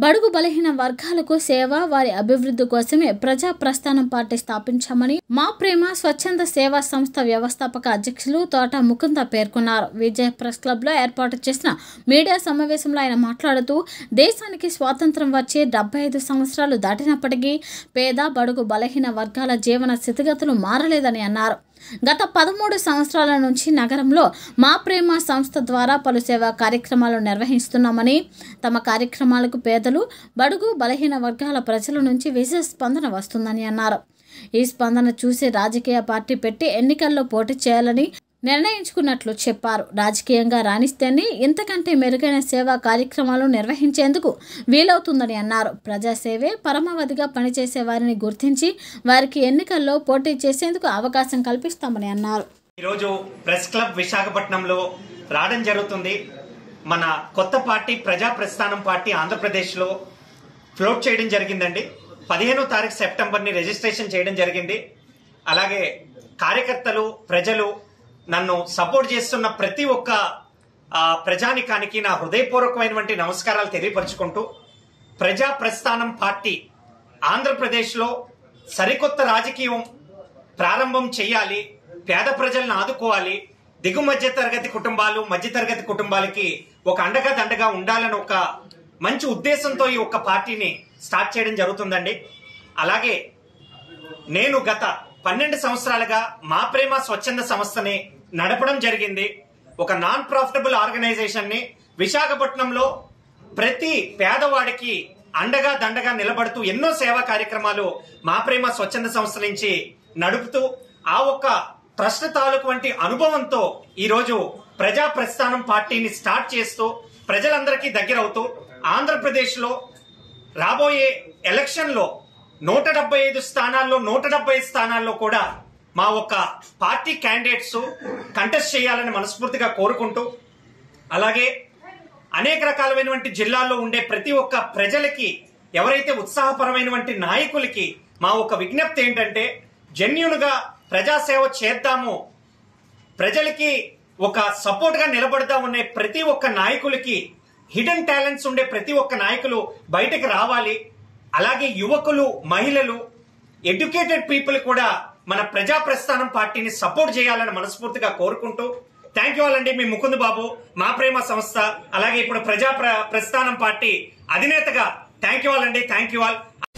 బడుగు బలహీన వర్గాలకు సేవ వారి అభివృద్ధి కోసమే ప్రజా ప్రస్థానం పార్టీ స్థాపించామని మా ప్రేమ స్వచ్ఛంద సేవా సంస్థ వ్యవస్థాపక అధ్యక్షులు తోట ముకుంద పేర్కొన్నారు విజయ్ ప్రెస్ క్లబ్ లో ఏర్పాటు చేసిన మీడియా సమావేశంలో ఆయన మాట్లాడుతూ దేశానికి స్వాతంత్రం వచ్చి డెబ్బై ఐదు సంవత్సరాలు దాటినప్పటికీ పేద బడుగు బలహీన వర్గాల జీవన స్థితిగతులు మారలేదని అన్నారు గత పదమూడు సంవత్సరాల నుంచి నగరంలో మా ప్రేమ సంస్థ ద్వారా పలు సేవా కార్యక్రమాలు నిర్వహిస్తున్నామని తమ కార్యక్రమాలకు పేదలు బడుగు బలహీన వర్గాల ప్రజల నుంచి విశేష స్పందన వస్తుందని అన్నారు ఈ స్పందన చూసి రాజకీయ పార్టీ పెట్టి ఎన్నికల్లో పోటీ చేయాలని నిర్ణయించుకున్నట్లు చెప్పారు రాజకీయంగా రాణిస్తేనే ఇంతకంటే మెరుగైన సేవా కార్యక్రమాలు నిర్వహించేందుకు వీలవుతుందని అన్నారు ప్రజాసేవే పరమావధిగా పనిచేసే వారిని గుర్తించి వారికి ఎన్నికల్లో పోటీ చేసేందుకు అవకాశం కల్పిస్తామని అన్నారు ఈరోజు ప్రెస్ క్లబ్ విశాఖపట్నంలో రావడం జరుగుతుంది మన కొత్త పార్టీ ప్రజా ప్రస్థానం పార్టీ ఆంధ్రప్రదేశ్లో ఫ్లోట్ చేయడం జరిగిందండి పదిహేనో తారీఖు సెప్టెంబర్ని రిజిస్ట్రేషన్ చేయడం జరిగింది అలాగే కార్యకర్తలు ప్రజలు నన్ను సపోర్ట్ చేస్తున్న ప్రతి ఒక్క ఆ, ప్రజానికానికి నా హృదయపూర్వకమైనటువంటి నమస్కారాలు తెలియపరుచుకుంటూ ప్రజా ప్రస్థానం పార్టీ ఆంధ్రప్రదేశ్లో సరికొత్త రాజకీయం ప్రారంభం చేయాలి పేద ప్రజలను ఆదుకోవాలి దిగు మధ్య తరగతి కుటుంబాలు మధ్య తరగతి కుటుంబాలకి ఒక అండగా దండగా ఉండాలని ఒక మంచి ఉద్దేశంతో ఈ ఒక్క పార్టీని స్టార్ట్ చేయడం జరుగుతుందండి అలాగే నేను గత పన్నెండు సంవత్సరాలుగా మా ప్రేమ స్వచ్ఛంద సంస్థని నడపడం జరిగింది ఒక నాన్ ప్రాఫిటబుల్ ఆర్గనైజేషన్ ని విశాఖపట్నంలో ప్రతి పేదవాడికి అండగా దండగా నిలబడుతూ ఎన్నో సేవా కార్యక్రమాలు మా ప్రేమ స్వచ్ఛంద సంస్థ నుంచి నడుపుతూ ఆ ఒక్క ట్రస్ట్ తాలూకు వంటి అనుభవంతో ఈరోజు ప్రజా ప్రస్థానం పార్టీని స్టార్ట్ చేస్తూ ప్రజలందరికీ దగ్గరవుతూ ఆంధ్రప్రదేశ్ లో రాబోయే ఎలక్షన్ లో నూట డెబ్బై ఐదు స్థానాల్లో నూట డెబ్బై ఐదు స్థానాల్లో కూడా మా ఒక పార్టీ క్యాండిడేట్స్ కంటెస్ట్ చేయాలని మనస్ఫూర్తిగా కోరుకుంటూ అలాగే అనేక రకాలైనటువంటి జిల్లాల్లో ఉండే ప్రతి ఒక్క ప్రజలకి ఎవరైతే ఉత్సాహపరమైనటువంటి నాయకులకి మా ఒక విజ్ఞప్తి ఏంటంటే జెన్యున్ గా ప్రజాసేవ చేద్దాము ప్రజలకి ఒక సపోర్ట్ గా నిలబడదాం అనే ప్రతి ఒక్క నాయకులకి హిడెన్ టాలెంట్స్ ఉండే ప్రతి ఒక్క నాయకులు బయటకు రావాలి అలాగే యువకులు మహిళలు ఎడ్యుకేటెడ్ పీపుల్ కూడా మన ప్రజా ప్రస్థానం పార్టీని సపోర్ట్ చేయాలని మనస్ఫూర్తిగా కోరుకుంటూ థ్యాంక్ యూ అండి మీ ముకుంద్ బాబు మా ప్రేమ సంస్థ అలాగే ఇప్పుడు ప్రజా ప్ర- ప్రస్థానం పార్టీ అధినేతగా థ్యాంక్ యూ అండి థ్యాంక్ యూ ఆల్